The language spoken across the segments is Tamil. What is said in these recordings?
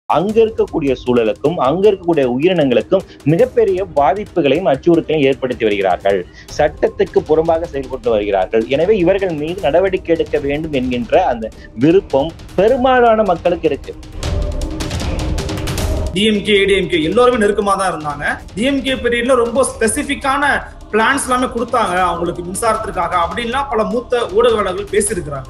அங்க இருக்கக்கூடிய சூழலுக்கும் அங்க இருக்கக்கூடிய உயிரினங்களுக்கும் மிகப்பெரிய பாதிப்புகளையும் அச்சுறுத்தலையும் ஏற்படுத்தி வருகிறார்கள் சட்டத்துக்கு புறம்பாக செயல்பட்டு வருகிறார்கள் எனவே இவர்கள் மீது நடவடிக்கை எடுக்க வேண்டும் என்கின்ற அந்த விருப்பம் பெரும்பாலான மக்களுக்கு இருக்கு டிஎம்கே ஏடிஎம்கே எல்லாருமே நெருக்கமா தான் இருந்தாங்க டிஎம்கே பீரியட்ல ரொம்ப ஸ்பெசிபிக்கான பிளான்ஸ் எல்லாமே கொடுத்தாங்க அவங்களுக்கு மின்சாரத்திற்காக அப்படின்லாம் பல மூத்த ஊடகவாளர்கள் பேசியிருக்கிறாங்க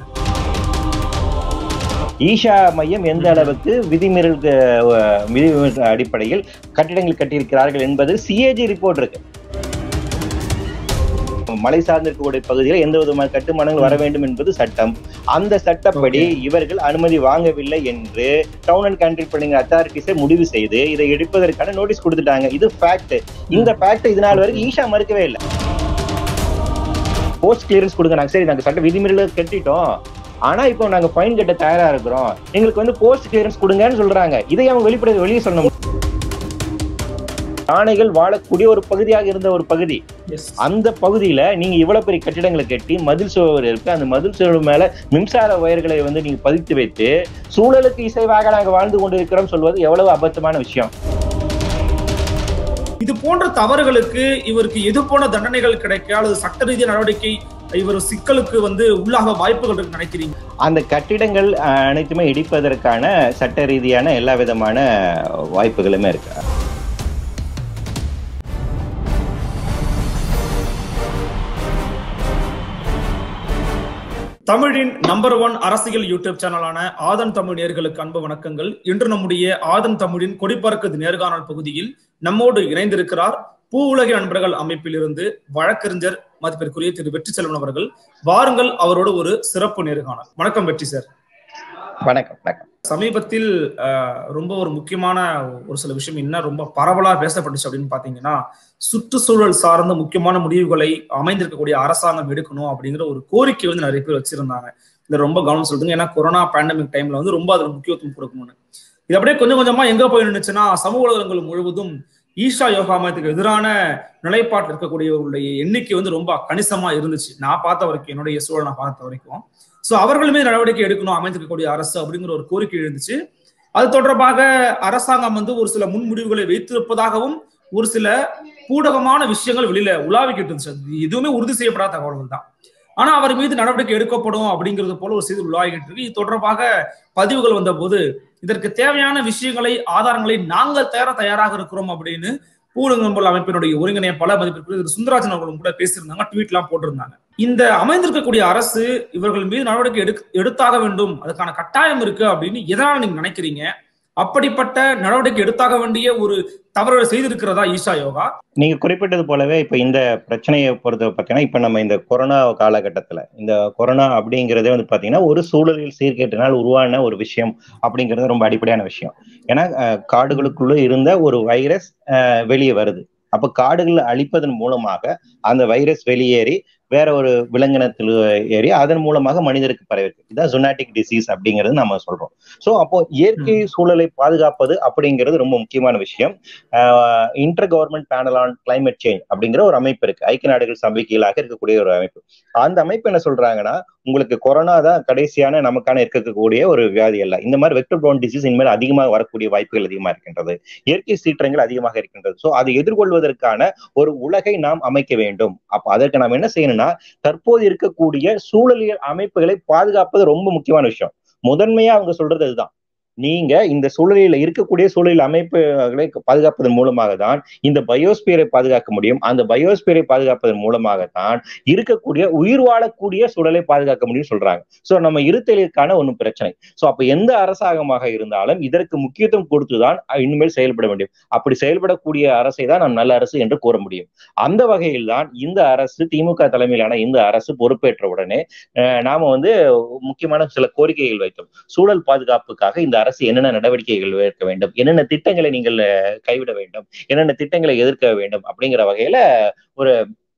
ஈஷா மையம் எந்த அளவுக்கு விதிமீறல் அஹ், விதிமீறல் அடிப்படையில் கட்டிடங்கள் கட்டியிருக்கிறார்கள் என்பது சிஏஜி ரிப்போர்ட் இருக்கு மலை சார்ந்திருக்கக்கூடிய பகுதியில் எந்த விதமான கட்டுமானங்கள் வர வேண்டும் என்பது சட்டம் அந்த சட்டப்படி இவர்கள் அனுமதி வாங்கவில்லை என்று டவுன் அண்ட் கண்ட்ரி பில்டிங் அத்தாரிட்டிஸை முடிவு செய்து இதை எடுப்பதற்கான நோட்டீஸ் கொடுத்துட்டாங்க இது ஃபேக்ட் இந்த ஃபேக்ட் இது நாள் வரைக்கும் ஈஷா மறுக்கவே இல்லை போஸ்ட் கிளியரன்ஸ் கொடுங்க நாங்க சரி நாங்க சட்ட விதிமீறல கட்டிட்டோம் ஆனா இப்போ நாங்க ஃபைன் கட்ட தயாரா இருக்கிறோம் எங்களுக்கு வந்து போஸ்ட் கிளியரன்ஸ் கொடுங்கன்னு சொல்றாங்க இதை அவங்க வெளிப்படை வெளியே சொல்லணும் யானைகள் வாழக்கூடிய ஒரு பகுதியாக இருந்த ஒரு பகுதி அந்த பகுதியில நீங்க இவ்வளவு பெரிய கட்டிடங்களை கட்டி மதில் சுவர் இருக்கு அந்த மதில் சுவர் மேல மின்சார வயர்களை வந்து நீங்க பதித்து வைத்து சூழலுக்கு இசைவாக நாங்க வாழ்ந்து கொண்டிருக்கிறோம் சொல்வது எவ்வளவு அபத்தமான விஷயம் இது போன்ற தவறுகளுக்கு இவருக்கு எது போன தண்டனைகள் கிடைக்க அல்லது சட்ட ரீதிய நடவடிக்கை இவர் சிக்கலுக்கு வந்து உள்ளாக வாய்ப்புகள் இருக்கு நினைக்கிறீங்க அந்த கட்டிடங்கள் அஹ், அனைத்துமே இடிப்பதற்கான சட்ட ரீதியான எல்லா விதமான வாய்ப்புகளுமே இருக்கு தமிழின் நம்பர் ஒன் அரசியல் யூடியூப் சேனலான ஆதன் தமிழ் நேர்களுக்கு அன்பு வணக்கங்கள் இன்று நம்முடைய ஆதன் தமிழின் கொடிப்பறக்குது நேர்காணல் பகுதியில் நம்மோடு இணைந்திருக்கிறார் பூ உலக நண்பர்கள் அமைப்பிலிருந்து வழக்கறிஞர் மதிப்பிற்குரிய திரு வெற்றி செல்வன் அவர்கள் வாருங்கள் அவரோடு ஒரு சிறப்பு நேர்காணல் வணக்கம் வெற்றி சார் வணக்கம் வணக்கம் சமீபத்தில் அஹ், ரொம்ப ஒரு முக்கியமான ஒரு சில விஷயம் என்ன ரொம்ப பரவலா பேசப்பட்டுச்சு அப்படின்னு பாத்தீங்கன்னா சுற்றுச்சூழல் சார்ந்த முக்கியமான முடிவுகளை அமைந்திருக்கக்கூடிய அரசாங்கம் எடுக்கணும் அப்படிங்கிற ஒரு கோரிக்கை வந்து நிறைய பேர் வச்சிருந்தாங்க இதுல ரொம்ப கவனம் செலுத்துங்க ஏன்னா கொரோனா பேண்டமிக் டைம்ல வந்து ரொம்ப அதுல முக்கியத்துவம் கொடுக்கணும்னு இது அப்படியே கொஞ்சம் கொஞ்சமா எங்க போய் நின்னுச்சுன்னா சமூக ஊடகங்கள் முழுவதும் ஈஷா யோகா மையத்துக்கு எதிரான நிலைப்பாட்டில் இருக்கக்கூடியவர்களுடைய எண்ணிக்கை வந்து ரொம்ப கணிசமா இருந்துச்சு நான் பார்த்த வரைக்கும் என்னுடைய சூழல் நான் பார்த்த வரைக்கும் சோ அவர்களுமே நடவடிக்கை எடுக்கணும் அமைந்திருக்கக்கூடிய அரசு அப்படிங்கிற ஒரு கோரிக்கை எழுந்துச்சு அது தொடர்பாக அரசாங்கம் வந்து ஒரு சில முன்முடிவுகளை வைத்திருப்பதாகவும் ஒரு சில பூடகமான விஷயங்கள் வெளியில உலாவிக்கிட்டு இருந்துச்சு அது எதுவுமே உறுதி செய்யப்படாத தகவல்கள் தான் ஆனா அவர் மீது நடவடிக்கை எடுக்கப்படும் அப்படிங்கிறது போல ஒரு செய்தி உலாவிக்கிட்டு இருக்கு இது தொடர்பாக பதிவுகள் வந்த போது இதற்கு தேவையான விஷயங்களை ஆதாரங்களை நாங்கள் தயார தயாராக இருக்கிறோம் அப்படின்னு பூடகம்பல் அமைப்பினுடைய ஒருங்கிணைப்பாளர் மதிப்பிற்கு திரு சுந்தராஜன் அவர்களும் கூட பேசியிருந்தாங்க ட்வீட் எல்லாம் போட்டிருந்தாங்க இந்த அமைந்திருக்கக்கூடிய அரசு இவர்கள் மீது நடவடிக்கை எடுக்க எடுத்தாக வேண்டும் அதுக்கான கட்டாயம் இருக்கு அப்படின்னு எதனால நீங்க நினைக்கிறீங்க அப்படிப்பட்ட நடவடிக்கை எடுத்தாக வேண்டிய ஒரு தவறுகளை செய்திருக்கிறதா ஈஷா யோகா நீங்க குறிப்பிட்டது போலவே இப்ப இந்த பிரச்சனையை பொறுத்த பார்த்தீங்கன்னா இப்ப நம்ம இந்த கொரோனா காலகட்டத்துல இந்த கொரோனா அப்படிங்கிறதே வந்து பாத்தீங்கன்னா ஒரு சூழலில் சீர்கேட்டினால் உருவான ஒரு விஷயம் அப்படிங்கிறது ரொம்ப அடிப்படையான விஷயம் ஏன்னா அஹ், காடுகளுக்குள்ள இருந்த ஒரு வைரஸ் வெளியே வருது அப்ப காடுகளை அழிப்பதன் மூலமாக அந்த வைரஸ் வெளியேறி வேற ஒரு விலங்கினத்தில் ஏறி அதன் மூலமாக மனிதருக்கு பரவிருக்கு இதான் ஜொனாட்டிக் டிசீஸ் அப்படிங்கிறது நம்ம சொல்றோம் சோ அப்போ இயற்கை சூழலை பாதுகாப்பது அப்படிங்கிறது ரொம்ப முக்கியமான விஷயம் inter government panel on climate change அப்படிங்கிற ஒரு அமைப்பு இருக்கு ஐக்கிய நாடுகள் சபைக்கு கீழாக இருக்கக்கூடிய ஒரு அமைப்பு அந்த அமைப்பு என்ன சொல்றாங்கன்னா உங்களுக்கு கொரோனா தான் கடைசியான நமக்கான இருக்கக்கூடிய ஒரு வியாதி அல்ல இந்த மாதிரி வெக்டர் ப்ரோன் டிசீஸ் இனிமேல் அதிகமாக வரக்கூடிய வாய்ப்புகள் அதிகமா இருக்கின்றது இயற்கை சீற்றங்கள் அதிகமாக இருக்கின்றது சோ அதை எதிர்கொள்வதற்கான ஒரு உலகை நாம் அமைக்க வேண்டும் அப்ப அதற்கு நாம் என்ன செய்யணும்னா தற்போது இருக்கக்கூடிய சூழலியல் அமைப்புகளை பாதுகாப்பது ரொம்ப முக்கியமான விஷயம் முதன்மையா அவங்க சொல்றது அதுதான் நீங்க இந்த சூழலில் இருக்கக்கூடிய சூழல் அமைப்புகளை பாதுகாப்பதன் மூலமாக தான் இந்த பயோஸ்பியரை பாதுகாக்க முடியும் அந்த பயோஸ்பியரை பாதுகாப்பதன் மூலமாக தான் இருக்கக்கூடிய உயிர் வாழக்கூடிய சூழலை பாதுகாக்க முடியும் சொல்றாங்க சோ நம்ம இருத்தலுக்கான ஒன்றும் பிரச்சனை சோ அப்ப எந்த அரசாங்கமாக இருந்தாலும் இதற்கு முக்கியத்துவம் கொடுத்துதான் இனிமேல் செயல்பட வேண்டும் அப்படி செயல்படக்கூடிய அரசை தான் நாம் நல்ல அரசு என்று கூற முடியும் அந்த வகையில் தான் இந்த அரசு திமுக தலைமையிலான இந்த அரசு பொறுப்பேற்ற உடனே அஹ், நாம வந்து முக்கியமான சில கோரிக்கைகள் வைத்தோம் சூழல் பாதுகாப்புக்காக இந்த அரசு என்னென்ன நடவடிக்கைகள் எடுக்க வேண்டும் என்னென்ன திட்டங்களை நீங்கள் அஹ், கைவிட வேண்டும் என்னென்ன திட்டங்களை எதிர்க்க வேண்டும் அப்படிங்கிற வகையில ஒரு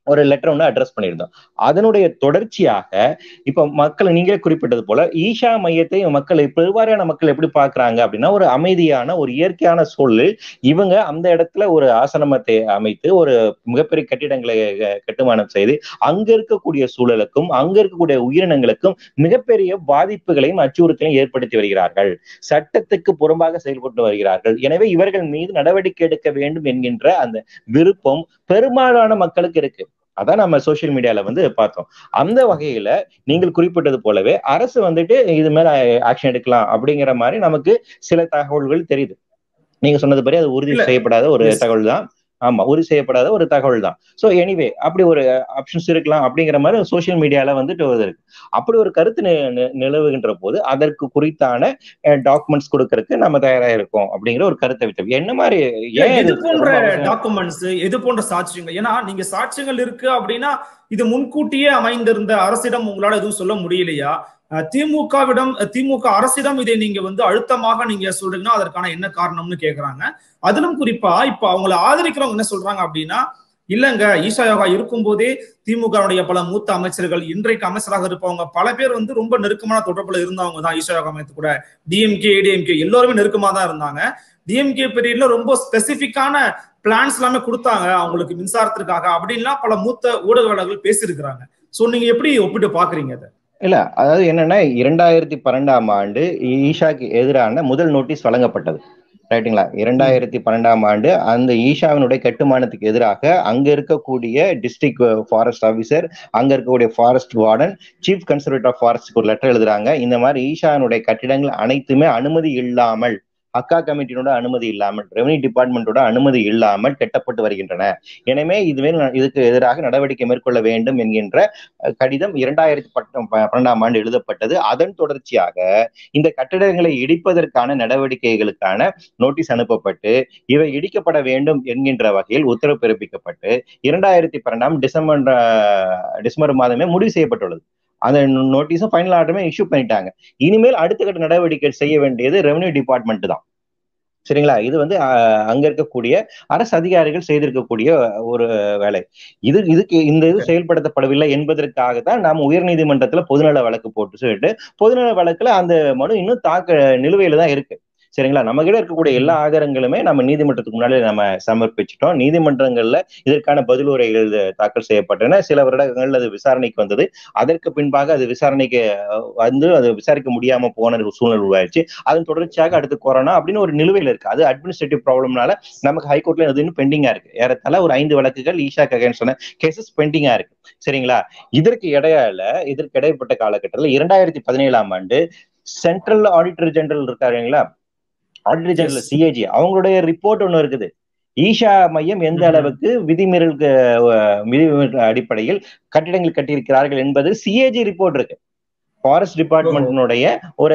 ஒரு லெட்டர் ஒன்று அட்ரஸ் பண்ணியிருந்தோம் அதனுடைய தொடர்ச்சியாக இப்ப மக்கள் நீங்களே குறிப்பிட்டது போல ஈஷா மையத்தை மக்கள் பெருவாரியான மக்கள் எப்படி பாக்குறாங்க அப்படின்னா ஒரு அமைதியான ஒரு இயற்கையான சூழலில் இவங்க அந்த இடத்துல ஒரு ஆசனமத்தை அமைத்து ஒரு மிகப்பெரிய கட்டிடங்களை கட்டுமானம் செய்து அங்க இருக்கக்கூடிய சூழலுக்கும் அங்க இருக்கக்கூடிய உயிரினங்களுக்கும் மிகப்பெரிய பாதிப்புகளையும் அச்சுறுத்தலையும் ஏற்படுத்தி வருகிறார்கள் சட்டத்துக்கு புறம்பாக செயல்பட்டு வருகிறார்கள் எனவே இவர்கள் மீது நடவடிக்கை எடுக்க வேண்டும் என்கின்ற அந்த விருப்பம் பெரும்பாலான மக்களுக்கு இருக்கு அதான் நம்ம சோசியல் மீடியால வந்து பார்த்தோம் அந்த வகையில நீங்கள் குறிப்பிட்டது போலவே அரசு வந்துட்டு இது மேல ஆக்ஷன் எடுக்கலாம் அப்படிங்கிற மாதிரி நமக்கு சில தகவல்கள் தெரியுது நீங்க சொன்னது படி அது உறுதி செய்யப்படாத ஒரு தகவல் தான் ஆமா உறுதி செய்யப்படாத ஒரு தகவல் தான் சோ எனிவே அப்படி ஒரு ஆப்ஷன்ஸ் இருக்கலாம் அப்படிங்கிற மாதிரி சோசியல் மீடியால வந்துட்டு இருக்கு அப்படி ஒரு கருத்து நிலவுகின்ற போது அதற்கு குறித்தான டாக்குமெண்ட்ஸ் கொடுக்கறதுக்கு நம்ம தயாரா இருக்கோம் அப்படிங்கிற ஒரு கருத்தை விட்டு என்ன மாதிரி எது போன்ற டாக்குமெண்ட்ஸ் எது போன்ற சாட்சியங்கள் ஏன்னா நீங்க சாட்சியங்கள் இருக்கு அப்படின்னா இது முன்கூட்டியே அமைந்திருந்த அரசிடம் உங்களால எதுவும் சொல்ல முடியலையா திமுகவிடம் திமுக அரசிடம் இதை நீங்க வந்து அழுத்தமாக நீங்க சொல்றீங்கன்னா அதற்கான என்ன காரணம்னு கேக்குறாங்க அதிலும் குறிப்பா இப்ப அவங்கள ஆதரிக்கிறவங்க என்ன சொல்றாங்க அப்படின்னா இல்லங்க ஈஷா யோகா இருக்கும் போதே திமுகவுடைய பல மூத்த அமைச்சர்கள் இன்றைக்கு அமைச்சராக இருப்பவங்க பல பேர் வந்து ரொம்ப நெருக்கமான தொடர்புல இருந்தவங்க தான் ஈஷா யோகா மையத்து கூட டிஎம்கே ஏடிஎம்கே எல்லோருமே நெருக்கமா தான் இருந்தாங்க டிஎம்கே பீரியட்ல ரொம்ப ஸ்பெசிபிக்கான பிளான்ஸ் எல்லாமே கொடுத்தாங்க அவங்களுக்கு மின்சாரத்திற்காக அப்படின்லாம் பல மூத்த ஊடகவாளர்கள் பேசியிருக்கிறாங்க சோ நீங்க எப்படி ஒப்பிட்டு பாக்குறீங்க அதை இல்ல அதாவது என்னன்னா இரண்டாயிரத்தி பன்னெண்டாம் ஆண்டு ஈஷாக்கு எதிரான முதல் நோட்டீஸ் வழங்கப்பட்டது ரைட்டுங்களா இரண்டாயிரத்தி பன்னெண்டாம் ஆண்டு அந்த ஈஷாவினுடைய கட்டுமானத்துக்கு எதிராக அங்க இருக்கக்கூடிய டிஸ்ட்ரிக்ட் ஃபாரஸ்ட் ஆஃபீஸர் அங்க இருக்கக்கூடிய forest warden chief conservative of ஃபாரஸ்ட்க்கு ஒரு லெட்டர் எழுதுறாங்க இந்த மாதிரி ஈஷாவினுடைய கட்டிடங்கள் அனைத்துமே அனுமதி இல்லாமல் அக்கா கமிட்டியோட அனுமதி இல்லாமல் ரெவன்யூ டிபார்ட்மெண்டோட அனுமதி இல்லாமல் கட்டப்பட்டு வருகின்றன எனவே இதுவே இதுக்கு எதிராக நடவடிக்கை மேற்கொள்ள வேண்டும் என்கின்ற கடிதம் இரண்டாயிரத்தி பன்னெண்டாம் ஆண்டு எழுதப்பட்டது அதன் தொடர்ச்சியாக இந்த கட்டிடங்களை இடிப்பதற்கான நடவடிக்கைகளுக்கான நோட்டீஸ் அனுப்பப்பட்டு இவை இடிக்கப்பட வேண்டும் என்கின்ற வகையில் உத்தரவு பிறப்பிக்கப்பட்டு இரண்டாயிரத்தி பன்னெண்டாம் டிசம்பர் டிசம்பர் மாதமே முடிவு செய்யப்பட்டுள்ளது அந்த நோட்டீஸும் ஃபைனல் ஆர்டருமே இஷ்யூ பண்ணிட்டாங்க இனிமேல் அடுத்த கட்ட நடவடிக்கை செய்ய வேண்டியது ரெவன்யூ டிபார்ட்மெண்ட் தான் சரிங்களா இது வந்து அங்க இருக்கக்கூடிய அரசு அதிகாரிகள் செய்திருக்கக்கூடிய ஒரு வேலை இது இதுக்கு இந்த இது செயல்படுத்தப்படவில்லை என்பதற்காக தான் நாம் உயர்நீதிமன்றத்துல பொதுநல வழக்கு போட்டு சொல்லிட்டு பொதுநல வழக்குல அந்த மனு இன்னும் தாக்க நிலுவையில தான் இருக்கு சரிங்களா நம்ம கிட்ட இருக்கக்கூடிய எல்லா ஆதாரங்களுமே நம்ம நீதிமன்றத்துக்கு முன்னாடி நம்ம சமர்ப்பிச்சிட்டோம் நீதிமன்றங்கள்ல இதற்கான பதிலுரைகள் தாக்கல் செய்யப்பட்டன சில வருடங்கள் அது விசாரணைக்கு வந்தது அதற்கு பின்பாக அது விசாரணைக்கு வந்து அது விசாரிக்க முடியாம போன சூழ்நிலை உருவாயிருச்சு அதன் தொடர்ச்சியாக அடுத்து கொரோனா அப்படின்னு ஒரு நிலுவையில் இருக்கு அது அட்மினிஸ்ட்ரேட்டிவ் ப்ராப்ளம்னால நமக்கு ஹைகோர்ட்ல அது இன்னும் பெண்டிங்கா இருக்கு ஏறத்தால ஒரு ஐந்து வழக்குகள் ஈஷா ககேன்ஸ்டான கேசஸ் பெண்டிங்கா இருக்கு சரிங்களா இதற்கு இடையால இதற்கு இடைப்பட்ட காலகட்டத்தில் இரண்டாயிரத்தி பதினேழாம் ஆண்டு சென்ட்ரல் ஆடிட்டர் ஜெனரல் இருக்காருங்களா ஆடிட்டர் ஜெனரல் சிஏஜி அவங்களுடைய ரிப்போர்ட் ஒண்ணு இருக்குது ஈஷா மையம் எந்த அளவுக்கு விதிமீறலுக்கு விதிமீறல் அடிப்படையில் கட்டிடங்கள் கட்டியிருக்கிறார்கள் என்பது சிஏஜி ரிப்போர்ட் இருக்கு ஃபாரஸ்ட் டிபார்ட்மெண்ட்டினுடைய ஒரு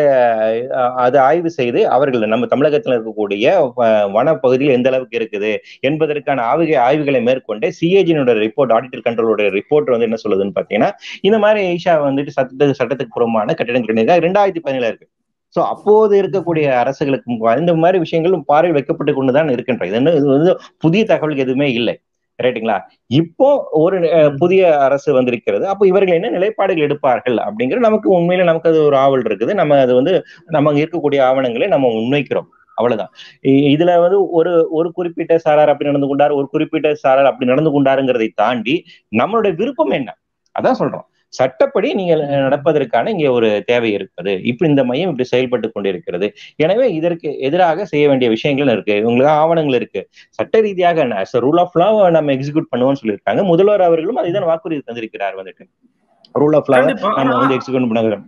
அதை ஆய்வு செய்து அவர்கள் நம்ம தமிழகத்தில் இருக்கக்கூடிய வன பகுதியில் எந்த அளவுக்கு இருக்குது என்பதற்கான ஆய்வு ஆய்வுகளை மேற்கொண்டு சிஏஜினுடைய ரிப்போர்ட் ஆடிட்டர் கண்ட்ரோலோட ரிப்போர்ட் வந்து என்ன சொல்லுதுன்னு பாத்தீங்கன்னா இந்த மாதிரி ஈஷா வந்துட்டு சட்டத்துக்கு சட்டத்துக்கு புறமான கட்டிடம் கட்டியிருக்காங்க ரெண்டாயிரத்தி பதினேழு இருக்கு சோ அப்போது இருக்கக்கூடிய அரசுகளுக்கு இந்த மாதிரி விஷயங்களும் பார்வையில் வைக்கப்பட்டு கொண்டுதான் இருக்கின்ற இது இது வந்து புதிய தகவல் எதுவுமே இல்லை ரைட்டுங்களா இப்போ ஒரு புதிய அரசு வந்திருக்கிறது அப்போ இவர்கள் என்ன நிலைப்பாடுகள் எடுப்பார்கள் அப்படிங்கிற நமக்கு உண்மையில நமக்கு அது ஒரு ஆவல் இருக்குது நம்ம அது வந்து நம்ம இருக்கக்கூடிய ஆவணங்களை நம்ம முன்வைக்கிறோம் அவ்வளவுதான் இதுல வந்து ஒரு ஒரு குறிப்பிட்ட சாரார் அப்படி நடந்து கொண்டார் ஒரு குறிப்பிட்ட சாரார் அப்படி நடந்து கொண்டாருங்கிறதை தாண்டி நம்மளுடைய விருப்பம் என்ன அதான் சொல்றோம் சட்டப்படி நீங்கள் நடப்பதற்கான இங்கே ஒரு தேவை இருக்குது இப்ப இந்த மையம் இப்படி செயல்பட்டு கொண்டிருக்கிறது எனவே இதற்கு எதிராக செய்ய வேண்டிய விஷயங்கள் இருக்கு உங்களுக்கு ஆவணங்கள் இருக்கு சட்ட ரீதியாக ரூல் ஆஃப் லா நம்ம எக்ஸிக்யூட் பண்ணுவோம்னு சொல்லியிருக்காங்க முதல்வர் அவர்களும் அதுதான் வாக்குறுதி தந்திருக்கிறார் வந்துட்டு ரூல் ஆஃப் லா நம்ம வந்து எக்ஸிக்யூட் பண்ணுகிறோம்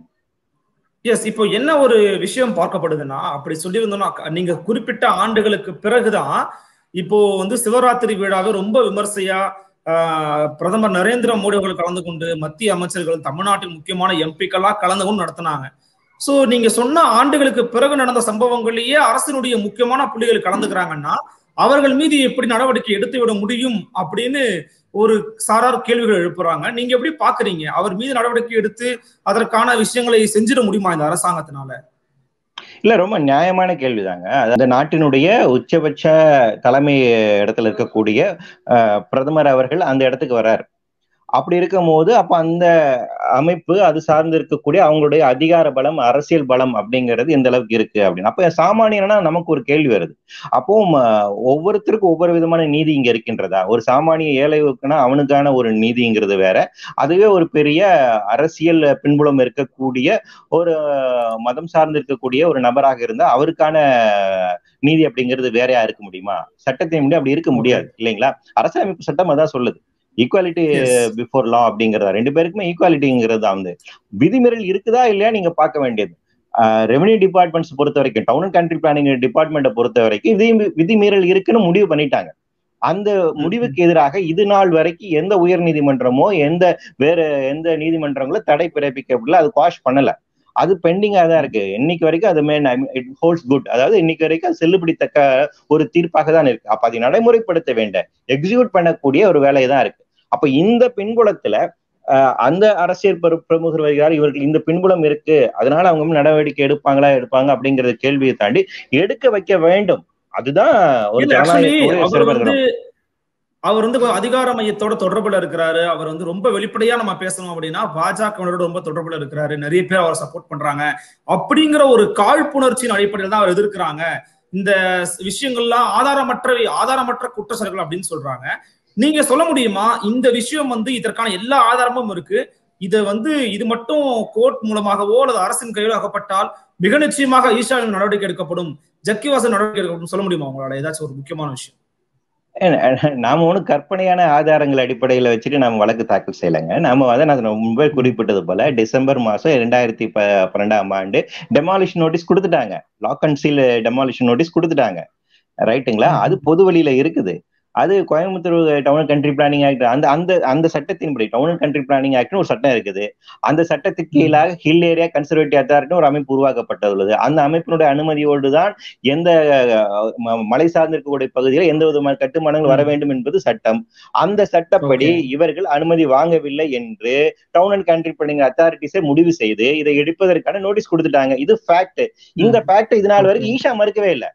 எஸ் இப்போ என்ன ஒரு விஷயம் பார்க்கப்படுதுன்னா அப்படி சொல்லியிருந்தோம்னா நீங்க குறிப்பிட்ட ஆண்டுகளுக்கு பிறகுதான் இப்போ வந்து சிவராத்திரி விழாவை ரொம்ப விமர்சையா பிரதமர் நரேந்திர மோடி அவர்கள் கலந்து கொண்டு மத்திய அமைச்சர்கள் தமிழ்நாட்டின் முக்கியமான எம்பிக்களா கலந்து கொண்டு நடத்தினாங்க சோ நீங்க சொன்ன ஆண்டுகளுக்கு பிறகு நடந்த சம்பவங்களையே அரசினுடைய முக்கியமான புள்ளிகள் கலந்துக்கிறாங்கன்னா அவர்கள் மீது எப்படி நடவடிக்கை எடுத்து விட முடியும் அப்படின்னு ஒரு சாரார் கேள்விகள் எழுப்புறாங்க நீங்க எப்படி பாக்குறீங்க அவர் மீது நடவடிக்கை எடுத்து அதற்கான விஷயங்களை செஞ்சிட முடியுமா இந்த அரசாங்கத்தினால இல்ல ரொம்ப நியாயமான கேள்விதாங்க அந்த நாட்டினுடைய உச்சபட்ச தலைமை இடத்துல இருக்கக்கூடிய பிரதமர் அவர்கள் அந்த இடத்துக்கு வர்றாரு அப்படி இருக்கும் போது அப்ப அந்த அமைப்பு அது சார்ந்து இருக்கக்கூடிய அவங்களுடைய அதிகார பலம் அரசியல் பலம் அப்படிங்கிறது எந்த அளவுக்கு இருக்கு அப்படின்னு அப்ப சாமானியனா நமக்கு ஒரு கேள்வி வருது அப்போ ம, ஒவ்வொருத்தருக்கும் ஒவ்வொரு விதமான நீதி இங்க இருக்கின்றதா ஒரு சாமானிய ஏழைக்குன்னா அவனுக்கான ஒரு நீதிங்கிறது வேற அதுவே ஒரு பெரிய அரசியல் பின்புலம் இருக்கக்கூடிய ஒரு மதம் சார்ந்து இருக்கக்கூடிய ஒரு நபராக இருந்தா அவருக்கான நீதி அப்படிங்கிறது வேறையா இருக்க முடியுமா சட்டத்தை முடியும் அப்படி இருக்க முடியாது இல்லைங்களா அரசியலமைப்பு சட்டம் அதான் சொல்லுது ஈக்குவாலிட்டி Yes. பிஃபோர் லா அப்படிங்கறதா ரெண்டு பேருக்குமே ஈக்குவாலிட்டிங்கிறது தான் வந்து விதிமீறல் இருக்குதா இல்லையா நீங்க பார்க்க வேண்டியது ரெவன்யூ டிபார்ட்மெண்ட்ஸ் பொறுத்த வரைக்கும் டவுன் அண்ட் கண்ட்ரி பிளானிங் டிபார்ட்மெண்ட்டை பொறுத்த வரைக்கும் விதி விதிமீறல் இருக்குன்னு முடிவு பண்ணிட்டாங்க அந்த முடிவுக்கு எதிராக இது நாள் வரைக்கும் எந்த உயர் நீதிமன்றமோ எந்த வேற எந்த நீதிமன்றங்களோ தடை பிறப்பிக்கப்படல அது குவாஷ் பண்ணல அது பெண்டிங்கா தான் இருக்கு இன்னைக்கு வரைக்கும் அது மேன் இட் ஹோல்ட்ஸ் குட் அதாவது இன்னைக்கு வரைக்கும் அது செல்லுபடித்தக்க ஒரு தீர்ப்பாக தான் இருக்கு அப்ப அதை நடைமுறைப்படுத்த வேண்ட எக்ஸிக்யூட் பண்ணக்கூடிய ஒரு வேலை தான் இருக்கு அப்ப இந்த பின்புலத்துல அஹ், அந்த அரசியல் பெரு- பிரமுகர் வருகிறார் இவர்கள் இந்த பின்புலம் இருக்கு அதனால அவங்க வந்து நடவடிக்கை எடுப்பாங்களா எடுப்பாங்க அப்படிங்கறது கேள்வியை தாண்டி எடுக்க வைக்க வேண்டும் அதுதான் ஒரு இல்ல ஆக்சுவலி ஜனநாயகத்துடைய அவர் சிறப்பு வந்து அவர் வந்து கொஞ்சம் அதிகார மையத்தோட தொடர்புல இருக்கிறாரு அவர் வந்து ரொம்ப வெளிப்படையா நம்ம பேசணும் அப்படின்னா பாஜகவினரோட ரொம்ப தொடர்புல இருக்கிறாரு நிறைய பேர் அவரை சப்போர்ட் பண்றாங்க அப்படிங்கிற ஒரு காழ்ப்புணர்ச்சியின் அடிப்படையில் தான் அவர் எதிர்க்கிறாங்க இந்த விஷயங்கள்லாம் ஆதாரமற்ற ஆதாரமற்ற குற்றச்சாட்டுகள் அப்படின்னு சொல்றாங்க நீங்க சொல்ல முடியுமா இந்த விஷயம் வந்து இதற்கான எல்லா ஆதாரமும் இருக்கு இது வந்து இது மட்டும் கோர்ட் மூலமாகவோ அல்லது அரசின் கையில் அகப்பட்டால் மிக நிச்சயமாக ஈஷாவின் நடவடிக்கை எடுக்கப்படும் ஜக்கிவாசன் நடவடிக்கை எடுக்கப்படும் சொல்ல முடியுமா உங்களால ஏதாச்சும் ஒரு முக்கியமான விஷயம் நாம ஒன்றும் கற்பனையான ஆதாரங்கள் அடிப்படையில வச்சுட்டு நம்ம வழக்கு தாக்கல் செய்யலைங்க நாம அதை நான் முன்பே குறிப்பிட்டது போல டிசம்பர் மாசம் இரண்டாயிரத்தி ப பன்னெண்டாம் ஆண்டு டெமாலிஷன் நோட்டீஸ் கொடுத்துட்டாங்க lock and seal demolition notice கொடுத்துட்டாங்க ரைட்டுங்களா அது பொது வழியில இருக்குது அது Coimbatore town country planning act அந்த அந்த அந்த சட்டத்தின்படி டவுன் அண்ட் கண்ட்ரி பிளானிங் ஆக்ட்னு ஒரு சட்டம் இருக்குது அந்த சட்டத்துக்கு கீழாக ஹில் ஏரியா கன்சர்வேட்டிவ் அத்தாரிட்டின்னு ஒரு அமைப்பு உருவாக்கப்பட்டுள்ளது அந்த அமைப்பினுடைய அனுமதியோடு தான் எந்த அஹ், ம- மலை சார்ந்திருக்கக்கூடிய பகுதியில் எந்த விதமான கட்டுமானங்கள் வர வேண்டும் என்பது சட்டம் அந்த சட்டப்படி Okay. இவர்கள் அனுமதி வாங்கவில்லை என்று டவுன் அண்ட் கண்ட்ரி பிளானிங் அத்தாரிட்டிஸே முடிவு செய்து இதை எடுப்பதற்கான நோட்டீஸ் கொடுத்துட்டாங்க இது ஃபேக்ட் இந்த ஃபேக்ட் இது நாள் Okay. வரைக்கும் ஈஷா மறுக்கவே இல்ல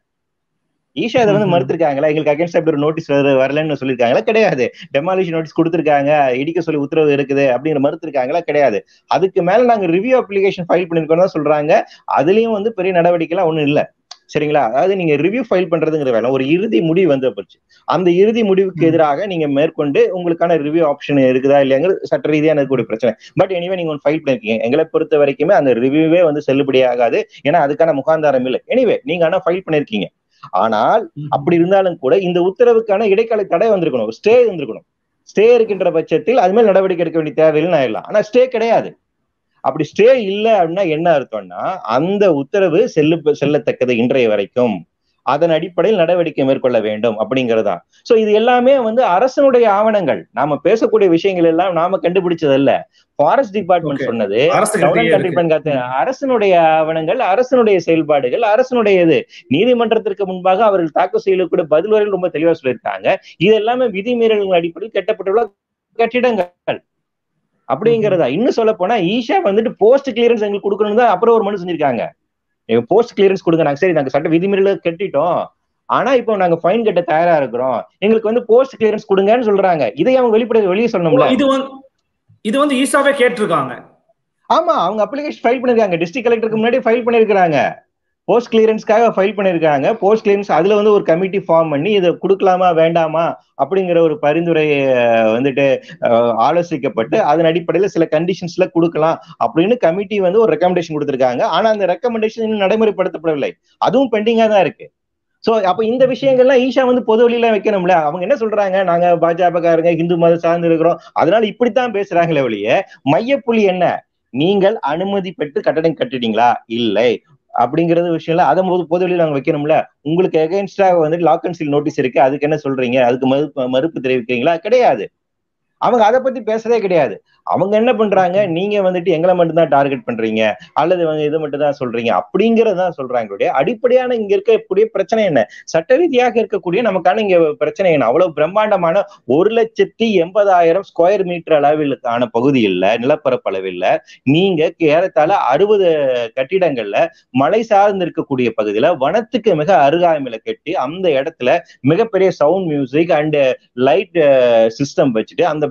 ஈஷா இதை வந்து ம்ஹும். மறுத்திருக்காங்களா எங்களுக்கு அகேன்ஸ்ட் அப்படி ஒரு நோட்டீஸ் வரலன்னு சொல்லியிருக்காங்களா கிடையாது டெமாலிஷன் நோட்டீஸ் கொடுத்திருக்காங்க இடிக்க சொல்லி உத்தரவு இருக்குது அப்படிங்கிற மறுத்திருக்காங்களா கிடையாது அதுக்கு மேல நாங்க ரிவ்யூ அப்ளிகேஷன் ஃபைல் பண்ணிருக்கோம் தான் சொல்றாங்க அதுலயும் வந்து பெரிய நடவடிக்கை எல்லாம் ஒண்ணும் இல்ல சரிங்களா அதாவது நீங்க ரிவ்யூ ஃபைல் பண்றதுங்கிற வேலை ஒரு இறுதி முடிவு வந்து போச்சு அந்த இறுதி முடிவுக்கு ம். எதிராக நீங்க மேற்கொண்டு உங்களுக்கான ரிவ்யூ ஆப்ஷன் இருக்குதா இல்லையாங்கிறது சட்ட ரீதியான இருக்கக்கூடிய பிரச்சனை பட் எனிவே நீங்க ஒன்று ஃபைல் பண்ணிருக்கீங்க எங்களை பொறுத்த வரைக்குமே அந்த ரிவ்யூவே வந்து செல்லுபடி ஆகாது ஏன்னா அதுக்கான முகாந்தாரம் இல்லை எனிவே நீங்க ஆனா ஃபைல் பண்ணிருக்கீங்க ஆனால் அப்படி இருந்தாலும் கூட இந்த உத்தரவுக்கான இடைக்கால தடை வந்திருக்கணும் ஸ்டே வந்திருக்கணும் ஸ்டே இருக்கின்ற பட்சத்தில் அது மேல் நடவடிக்கை எடுக்க வேண்டிய தேவையில்லைன்னு ஆயிடலாம் ஆனா ஸ்டே கிடையாது அப்படி ஸ்டே இல்ல அப்படின்னா என்ன அர்த்தம்னா அந்த உத்தரவு செல்லு செல்லத்தக்கது இன்றைய வரைக்கும் அதன் அடிப்படையில் நடவடிக்கை மேற்கொள்ள வேண்டும் அப்படிங்கறதுதான் சோ இது எல்லாமே வந்து அரசனுடைய ஆவணங்கள் நாம பேசக்கூடிய விஷயங்கள் எல்லாம் நாம கண்டுபிடிச்சதல்ல ஃபாரஸ்ட் டிபார்ட்மெண்ட் Okay. சொன்னது அரசு டவுன் கிட்டயே கண்ட்ரி இருக்கு. பிளான் காத்து அரசனுடைய ஆவணங்கள் அரசனுடைய செயல்பாடுகள் அரசனுடைய இது நீதிமன்றத்திற்கு முன்பாக அவர்கள் தாக்கல் செய்யக்கூடிய பதில் வரையில் ரொம்ப தெளிவா சொல்லியிருக்காங்க இது எல்லாமே விதிமீறல்கள் அடிப்படையில் கட்டப்பட்டுள்ள கட்டிடங்கள் அப்படிங்கிறதா இன்னும் சொல்ல போனா ஈஷா வந்துட்டு போஸ்ட் கிளியரன்ஸ் எங்களுக்கு கொடுக்கணும் தான் அப்புறம் ஒரு மனு செஞ்சிருக்காங்க எங்க போஸ்ட் கிளியரன்ஸ் கொடுங்க நாங்க சரி நாங்க சட்ட விதிமீறல கட்டிட்டோம் ஆனா இப்போ நாங்க ஃபைன் கட்ட தயாரா இருக்கிறோம் எங்களுக்கு வந்து போஸ்ட் கிளியரன்ஸ் கொடுங்கன்னு சொல்றாங்க இதை அவங்க வெளிப்படை வெளியே சொல்லணும்ல இது வந்து இது வந்து ஈஷாவே கேட்டிருக்காங்க ஆமா அவங்க அப்ளிகேஷன் ஃபைல் பண்ணிருக்காங்க டிஸ்ட்ரிக்ட் கலெக்டருக்கு முன்னாடி ஃபைல் பண்ணிருக்காங்க போஸ்ட் கிளியரன்ஸ்க்காக ஃபைல் பண்ணிருக்காங்க போஸ்ட் கிளியரன்ஸ் அதுல வந்து ஒரு கமிட்டி ஃபார்ம் பண்ணி இதை கொடுக்கலாமா வேண்டாமா அப்படிங்கிற ஒரு பரிந்துரை அஹ், வந்துட்டு அஹ், ஆலோசிக்கப்பட்டு அதன் அடிப்படையில சில கண்டிஷன்ஸ்ல கொடுக்கலாம் அப்படின்னு கமிட்டி வந்து ஒரு ரெக்கமெண்டேஷன் கொடுத்திருக்காங்க ஆனா அந்த ரெக்கமெண்டேஷன் இன்னும் நடைமுறைப்படுத்தப்படவில்லை அதுவும் பெண்டிங்கா தான் இருக்கு சோ அப்ப இந்த விஷயங்கள்லாம் ஈஷா வந்து பொது வழியில வைக்கணும்ல அவங்க என்ன சொல்றாங்க நாங்க பாஜகக்காரங்க இந்து மதம் சார்ந்து இருக்கிறோம் அதனால இப்படித்தான் பேசுறாங்களே ஒழிய மையப்புள்ளி என்ன நீங்கள் அனுமதி பெற்று கட்டடம் கட்டிட்டீங்களா இல்லை அப்படிங்கறது விஷயம்ல அதை பொது பொது வெளியில நாங்க வைக்கணும்ல உங்களுக்கு எகென்ஸ்டா வந்து லாக் அண்ட் சீல் நோட்டீஸ் இருக்கு அதுக்கு என்ன சொல்றீங்க அதுக்கு மறுப்பு மறுப்பு தெரிவிக்கிறீங்களா கிடையாது அவங்க அதை பத்தி பேசுறதே கிடையாது அவங்க என்ன பண்றாங்க நீங்க வந்துட்டு எங்களை மட்டும் தான் டார்கெட் பண்றீங்க அல்லது வந்து இது மட்டும் தான் சொல்றீங்க அப்படிங்கறதான் சொல்றாங்களுடைய அடிப்படையான இங்க இருக்கக்கூடிய பிரச்சனை என்ன சட்ட ரீதியாக இருக்கக்கூடிய நமக்கான இங்க பிரச்சனை என்ன அவ்வளவு பிரம்மாண்டமான ஒரு லட்சத்தி எண்பதாயிரம் ஸ்கொயர் மீட்டர் அளவிலான பகுதியில் நிலப்பரப்பு அளவில் நீங்க ஏறத்தாழ அறுபது கட்டிடங்கள்ல மலை சார்ந்து இருக்கக்கூடிய பகுதியில வனத்துக்கு மிக அருகாமையில கட்டி அந்த இடத்துல மிகப்பெரிய sound music and light system வச்சுட்டு அந்த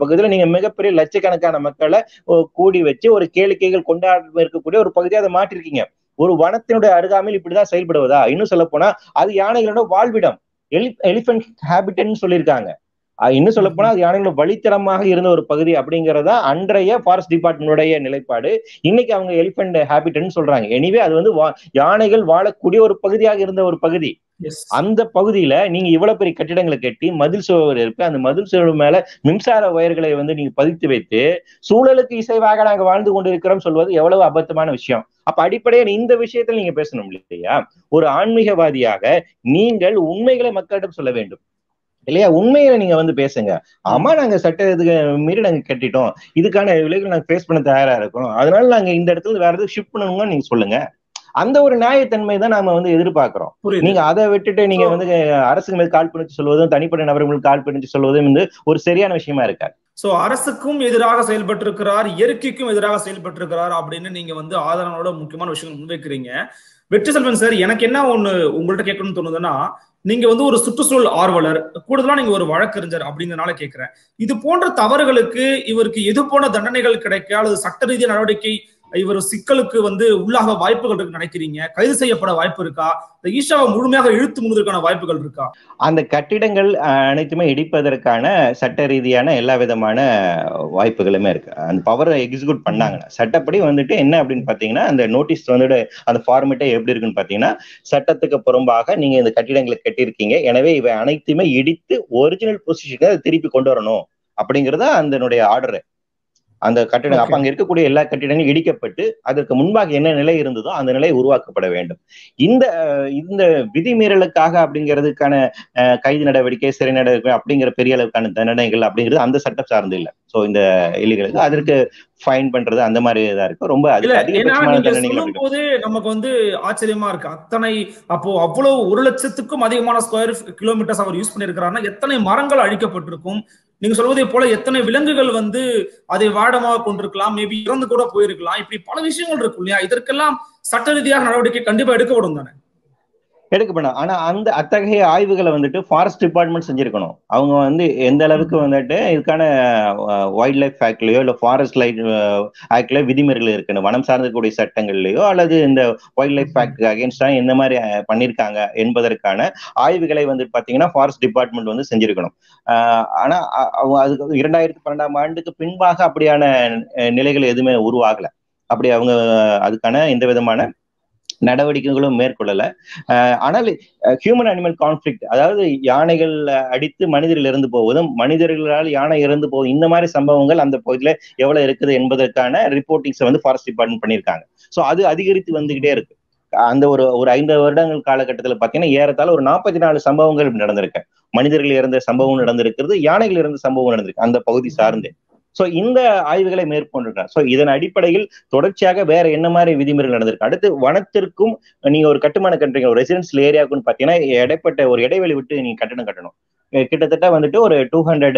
பகுதியில நீங்க மிகப்பெரிய லட்சக்கணக்கான மக்களை கூடி வச்சு ஒரு கேளிக்கைகள் கொண்டாட இருக்கக்கூடிய ஒரு பகுதியை அதை மாற்றிருக்கீங்க ஒரு வனத்தினுடைய அருகாமையில் இப்படிதான் செயல்படுவதா இன்னும் சொல்ல போனா அது யானைகளோட வாழ்விடம் எலி எலிபென்ட் ஹேபிட்னு சொல்லியிருக்காங்க இன்னும் சொல்ல போனா அது யானைகளோட வழித்தடமாக இருந்த ஒரு பகுதி அப்படிங்கறதா அன்றைய ஃபாரஸ்ட் டிபார்ட்மெண்டுடைய நிலைப்பாடு இன்னைக்கு அவங்க எலிபென்ட் ஹேபிட்னு சொல்றாங்க எனிவே அது வந்து யானைகள் வாழக்கூடிய ஒரு பகுதியாக இருந்த ஒரு பகுதி அந்த பகுதியில நீங்க இவ்வளவு பெரிய கட்டிடங்களை கட்டி மதில் சுவர் இருக்கு அந்த மதில் சுவர் மேல மின்சார வயர்களை வந்து நீங்க பதித்து வைத்து சூழலுக்கு இசைவாக நாங்க வாழ்ந்து கொண்டிருக்கிறோம் சொல்வது எவ்வளவு அபத்தமான விஷயம் அப்ப அடிப்படையில் இந்த விஷயத்துல நீங்க பேசணும் இல்லையா ஒரு ஆன்மீகவாதியாக நீங்கள் உண்மைகளை மக்களிடம் சொல்ல வேண்டும் இல்லையா உண்மையில நீங்க வந்து பேசுங்க ஆமா நாங்க சட்ட இதுக்கு மீறி நாங்க கட்டிட்டோம் இதுக்கான விலைகள் நாங்க ஃபேஸ் பண்ண தயாரா இருக்கோம் அதனால நாங்க இந்த இடத்துல வேற எதுவும் ஷிஃப்ட் பண்ணணும்னு நீங்க சொல்லுங்க அந்த ஒரு நியாயத்தன்மை தான் நாம வந்து எதிர்பார்க்கிறோம் நீங்க அதை விட்டுட்டு நீங்க வந்து அரசுக்கு மேல் கால் பண்ணிச்சு சொல்வதும் தனிப்பட்ட நபர்களுக்கு கால் பண்ணிச்சு சொல்வதும் வந்து ஒரு சரியான விஷயமா இருக்காது சோ அரசுக்கும் எதிராக செயல்பட்டிருக்கிறார் இயற்கைக்கும் எதிராக செயல்பட்டிருக்கிறார் அப்படின்னு நீங்க வந்து ஆதரவோட முக்கியமான விஷயங்கள் முன்வைக்கிறீங்க வெற்றி செல்வன் சார் எனக்கு என்ன ஒண்ணு உங்கள்ட்ட கேட்கணும்னு தோணுதுன்னா நீங்க வந்து ஒரு சுற்றுச்சூழல் ஆர்வலர் கூடுதலா நீங்க ஒரு வழக்கறிஞர் அப்படிங்கறதுனால கேட்கிறேன் இது போன்ற தவறுகளுக்கு இவருக்கு எது போன தண்டனைகள் கிடைக்க அல்லது சட்ட ரீதிய நடவடிக்கை இவர் சிக்கலுக்கு வந்து உள்ளாக வாய்ப்புகள் இருக்கு நினைக்கிறீங்க கைது செய்யப்பட வாய்ப்பு இருக்கா இந்த ஈஷாவை முழுமையாக இழுத்து முழுவதற்கான வாய்ப்புகள் இருக்கா அந்த கட்டிடங்கள் அனைத்துமே இடிப்பதற்கான சட்ட ரீதியான எல்லா விதமான வாய்ப்புகளுமே இருக்கு அந்த பவரை எக்ஸிக்யூட் பண்ணாங்கன்னா சட்டப்படி வந்துட்டு என்ன அப்படின்னு பாத்தீங்கன்னா அந்த நோட்டீஸ் வந்துட்டு அந்த ஃபார்மேட்டே எப்படி இருக்குன்னு பாத்தீங்கன்னா சட்டத்துக்கு புறம்பாக நீங்க இந்த கட்டிடங்களை கட்டியிருக்கீங்க எனவே இவை அனைத்துமே இடித்து ஒரிஜினல் பொசிஷனுக்கு திருப்பி கொண்டு வரணும் அப்படிங்கறத அதனுடைய ஆர்டர் அந்த கட்டிடம் அப்ப அங்க இருக்கக்கூடிய எல்லா கட்டிடங்களும் இடிக்கப்பட்டு அதற்கு முன்பாக என்ன நிலை இருந்ததோ அந்த நிலை உருவாக்கப்பட வேண்டும் இந்த இந்த விதிமீறலுக்காக அப்படிங்கிறதுக்கான கைது நடவடிக்கை சிறை நடவடிக்கை அப்படிங்கிற பெரிய அளவுக்கான தண்டனைகள் அப்படிங்கிறது அந்த சட்டம் சார்ந்து இல்லை சோ இந்த எலிகளுக்கு அதற்கு ஃபைன் பண்றது அந்த மாதிரி இதா இருக்கு ரொம்ப சொல்லும் போது நமக்கு வந்து ஆச்சரியமா இருக்கு அத்தனை அப்போ அவ்வளவு ஒரு லட்சத்துக்கும் அதிகமான ஸ்கொயர் கிலோமீட்டர்ஸ் அவர் யூஸ் பண்ணிருக்கிறாருன்னா எத்தனை மரங்கள் அழிக்கப்பட்டிருக்கும் நீங்க சொல்வதை போல எத்தனை விலங்குகள் வந்து அதை வாடமாக கொண்டிருக்கலாம் மேபி இறந்து கூட போயிருக்கலாம் இப்படி பல விஷயங்கள் இருக்கும் இல்லையா இதற்கெல்லாம் சட்ட ரீதியாக நடவடிக்கை கண்டிப்பா எடுக்கப்படும் தானே எடுக்கப்படும் ஆனா அந்த அத்தகைய ஆய்வுகளை வந்துட்டு ஃபாரஸ்ட் டிபார்ட்மெண்ட் செஞ்சிருக்கணும் அவங்க வந்து எந்த அளவுக்கு வந்துட்டு இதுக்கான வைல்ட் லைஃப் ஆக்ட்லயோ இல்ல ஃபாரஸ்ட் லைஃப் ஆக்ட்ல விதிமுறைகள் இருக்கணும் வனம் சார்ந்தக்கூடிய சட்டங்கள்லயோ அல்லது இந்த வைல்ட் லைஃப் ஆக்ட் அகேன்ஸ்டா எந்த மாதிரி பண்ணிருக்காங்க என்பதற்கான ஆய்வுகளை வந்து பாத்தீங்கன்னா ஃபாரஸ்ட் டிபார்ட்மெண்ட் வந்து செஞ்சிருக்கணும் ஆனா அதுக்கு இரண்டாயிரத்தி பன்னெண்டாம் ஆண்டுக்கு பின்பாக அப்படியான நிலைகள் எதுவுமே உருவாகல அப்படி அவங்க அதுக்கான எந்த விதமான நடவடிக்கைகளும் மேற்கொள்ளல ஆனால் ஹியூமன் அனிமல் கான்ஃபிளிக் அதாவது யானைகள் அடித்து மனிதர்கள் இறந்து போவதும் மனிதர்களால் யானை இறந்து போவதும் இந்த மாதிரி சம்பவங்கள் அந்த பகுதியில எவ்வளவு இருக்குது என்பதற்கான ரிப்போர்ட்டிங்ஸை வந்து ஃபாரஸ்ட் டிபார்ட்மெண்ட் பண்ணியிருக்காங்க ஸோ அது அதிகரித்து வந்துகிட்டே இருக்கு அந்த ஒரு ஒரு ஐந்து வருடங்கள் காலகட்டத்தில் பார்த்தீங்கன்னா ஏறத்தாழ ஒரு நாற்பத்தி நாலு சம்பவங்கள் நடந்திருக்கு மனிதர்கள் இறந்த சம்பவம் நடந்திருக்கிறது யானைகள் இறந்த சம்பவம் நடந்திருக்கு அந்த பகுதி சார்ந்து சோ இந்த ஆய்வுகளை மேற்கொண்டிருக்காங்க சோ இதன் அடிப்படையில் தொடர்ச்சியாக வேற என்ன மாதிரி விதிமுறைகள் நடந்திருக்கு அடுத்து வனத்திற்கும் நீங்க ஒரு கட்டுமான கட்டுறீங்க ஒரு ரெசிடென்சியல் ஏரியாவுக்குன்னு பாத்தீங்கன்னா இடைப்பட்ட ஒரு இடைவெளி விட்டு நீங்க கட்டணம் கட்டணும் கிட்டத்தட்ட வந்துட்டு ஒரு டூ ஹண்ட்ரட்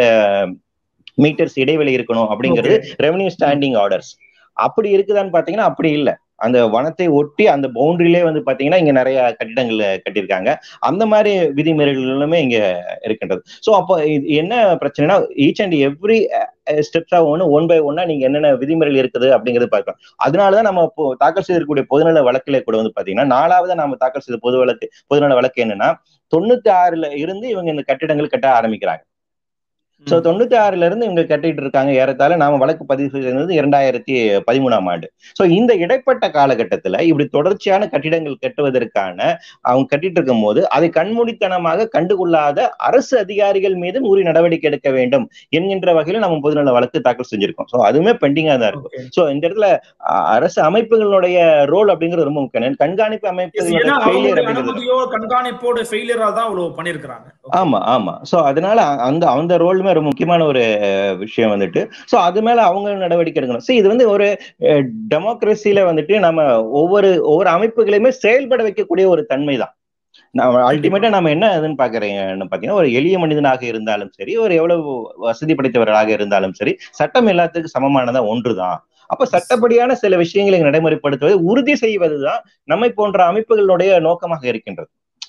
மீட்டர்ஸ் இடைவெளி இருக்கணும் அப்படிங்கிறது ரெவன்யூ ஸ்டாண்டிங் ஆர்டர்ஸ் அப்படி இருக்குதான்னு பாத்தீங்கன்னா அப்படி இல்லை அந்த வனத்தை ஒட்டி அந்த பவுண்டரியிலே வந்து பாத்தீங்கன்னா இங்க நிறைய கட்டிடங்கள் கட்டியிருக்காங்க அந்த மாதிரி விதிமுறைகளுமே இங்க இருக்கின்றது ஸோ அப்போ என்ன பிரச்சனைனா ஈச் அண்ட் எவ்ரி ஸ்டெப்ஸா ஒன்று ஒன் பை ஒன்னா நீங்க என்னென்ன விதிமுறைகள் இருக்குது அப்படிங்கிறது பார்க்கலாம் அதனாலதான் நம்ம இப்போ தாக்கல் செய்திருக்கக்கூடிய பொதுநல வழக்கில கூட வந்து பாத்தீங்கன்னா நாலாவது நம்ம தாக்கல் செய்த பொது வழக்கு பொதுநல வழக்கு என்னன்னா தொண்ணூத்தி ஆறுல இருந்து இவங்க இந்த கட்டிடங்கள் கட்ட ஆரம்பிக்கிறாங்க சோ தொண்ணூத்தி ஆறுல இருந்து இவங்க கட்டிட்டு இருக்காங்க ஏறத்தாழ நாம வழக்கு பதிவு செய்தது இரண்டாயிரத்தி பதிமூணாம் ஆண்டு சோ இந்த இடைப்பட்ட காலகட்டத்துல இப்படி தொடர்ச்சியான கட்டிடங்கள் கட்டுவதற்கான அவங்க கட்டிட்டு இருக்கும் போது அதை கண்மூடித்தனமாக கண்டுகொள்ளாத அரசு அதிகாரிகள் மீது உரிய நடவடிக்கை எடுக்க வேண்டும் என்கின்ற வகையில நம்ம பொதுநல வழக்கு தாக்கல் செஞ்சிருக்கோம் சோ அதுவுமே பெண்டிங்கா தான் இருக்கும் சோ இந்த இடத்துல அரசு அமைப்புகளுடைய ரோல் அப்படிங்கிறது ரொம்ப முக்கியம் கண்காணிப்பு அமைப்பு கண்காணிப்போட ஃபெயிலியரா தான் அவ்வளவு பண்ணிருக்காங்க ஆமா ஆமா சோ அதனால அந்த அந்த ரோலுமே ரொம்ப முக்கியமான ஒரு விஷயம் வந்துட்டு சோ அது மேல அவங்க நடவடிக்கை எடுக்கணும் சோ இது வந்து ஒரு டெமோக்ரஸில வந்துட்டு நம்ம ஒவ்வொரு ஒவ்வொரு அமைப்புகளையுமே செயல்பட வைக்கக்கூடிய ஒரு தன்மை தான் நம்ம அல்டிமேட்டா நம்ம என்ன அதுன்னு பாக்குறேன்னு பாத்தீங்கன்னா ஒரு எளிய மனிதனாக இருந்தாலும் சரி ஒரு எவ்வளவு வசதி படைத்தவர்களாக இருந்தாலும் சரி சட்டம் எல்லாத்துக்கும் சமமானதா ஒன்றுதான் அப்ப சட்டப்படியான சில விஷயங்களை நடைமுறைப்படுத்துவதை உறுதி செய்வதுதான் நம்மை போன்ற அமைப்புகளுடைய நோக்கமாக இருக்கின்றது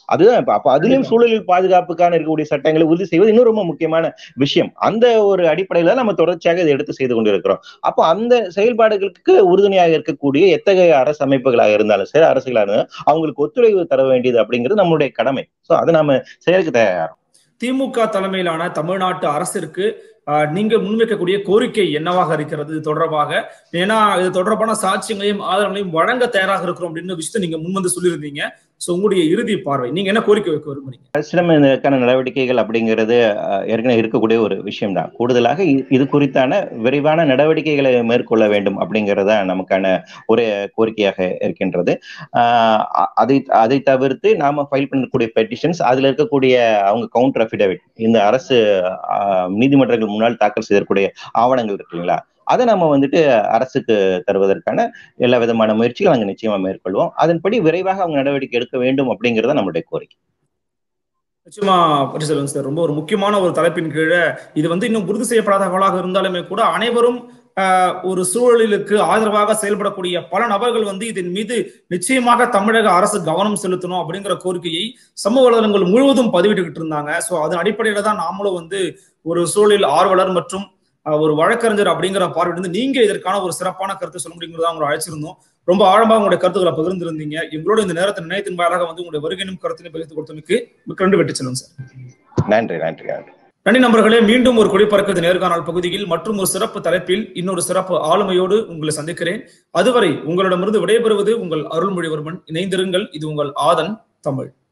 அதுதான் இப்ப அப்ப அதுலயும் சூழலில் பாதுகாப்புக்கான இருக்கக்கூடிய சட்டங்களை உறுதி செய்வது இன்னும் ரொம்ப முக்கியமான விஷயம் அந்த ஒரு அடிப்படையில நம்ம தொடர்ச்சியாக இதை எடுத்து செய்து கொண்டிருக்கிறோம் அப்போ அந்த செயல்பாடுகளுக்கு உறுதுணையாக இருக்கக்கூடிய எத்தகைய அரசு அமைப்புகளாக இருந்தாலும் சரி அரசுகளாக இருந்தாலும் அவங்களுக்கு ஒத்துழைப்பு தர வேண்டியது அப்படிங்கிறது நம்மளுடைய கடமை சோ அதை நாம செயலுக்கு தயார் திமுக தலைமையிலான தமிழ்நாட்டு அரசிற்கு நீங்க முன்வைக்கக்கூடிய கோரிக்கை என்னவாக இருக்கிறது இது தொடர்பாக ஏன்னா இது தொடர்பான சாட்சியங்களையும் ஆதாரங்களையும் வழங்க தயாராக இருக்கிறோம் அப்படின்னு விஷயத்தை நீங்க முன்வந்து சொல்லியிருந்தீங்க சோ உங்களுடைய இறுதி பார்வை நீங்க என்ன கோரிக்கை வைக்க விரும்புறீங்க அரசிடம் இதற்கான நடவடிக்கைகள் அப்படிங்கிறது ஏற்கனவே இருக்கக்கூடிய ஒரு விஷயம் தான் கூடுதலாக இது குறித்தான விரைவான நடவடிக்கைகளை மேற்கொள்ள வேண்டும் அப்படிங்கிறத நமக்கான ஒரு கோரிக்கையாக இருக்கின்றது அதை அதை தவிர்த்து நாம ஃபைல் பண்ணக்கூடிய பெட்டிஷன்ஸ் அதுல இருக்கக்கூடிய அவங்க கவுண்டர் அஃபிடவிட் இந்த அரசு நீதிமன்றங்கள் முன்னால் தாக்கல் செய்யக்கூடிய ஆவணங்கள் இருக்கு இல்லைங்களா அதை நம்ம வந்துட்டு அரசுக்கு தருவதற்கான எல்லா விதமான முயற்சிகள் அங்கே நிச்சயமா மேற்கொள்வோம் அதன்படி விரைவாக அவங்க நடவடிக்கை எடுக்க வேண்டும் அப்படிங்கிறத நம்மளுடைய கோரிக்கை நிச்சயமா பரிசெல்வன் சார் ரொம்ப ஒரு முக்கியமான ஒரு தலைப்பின் கீழே இது வந்து இன்னும் உறுதி செய்யப்படாத தகவலாக இருந்தாலுமே கூட அனைவரும் ஒரு சூழலுக்கு ஆதரவாக செயல்படக்கூடிய பல நபர்கள் வந்து இதன் மீது நிச்சயமாக தமிழக அரசு கவனம் செலுத்தணும் அப்படிங்கிற கோரிக்கையை சமூக வலைதளங்கள் முழுவதும் பதிவிட்டுக்கிட்டு இருந்தாங்க ஸோ அதன் அடிப்படையில தான் நாமளும் வந்து ஒரு சூழலில் ஆர்வலர் மற்றும் ஒரு வழக்கறிஞர் அப்படிங்கிற பார்வையிலிருந்து நீங்க இதற்கான ஒரு சிறப்பான கருத்தை சொல்ல முடியுங்கிறதா உங்களை அழைச்சிருந்தோம் ரொம்ப ஆழமாக உங்களுடைய கருத்துக்களை பகிர்ந்திருந்தீங்க எங்களோட இந்த நேரத்தில் நினைத்தின் வாயிலாக வந்து உங்களுடைய வருகையினும் கருத்தினை பகிர்ந்து கொடுத்தமைக்கு மிக்க ரெண்டு வெட்டி செல்லும் சார் நன்றி நன்றி நன்றி நன்றி நண்பர்களே மீண்டும் ஒரு குடிப்பறக்கிறது நேர்காணல் பகுதியில் மற்றும் ஒரு சிறப்பு தலைப்பில் இன்னொரு சிறப்பு ஆளுமையோடு உங்களை சந்திக்கிறேன் அதுவரை உங்களிடமிருந்து விடைபெறுவது உங்கள் அருள்மொழிவர்மன் இணைந்திருங்கள் இது உங்கள் ஆதன் தமிழ்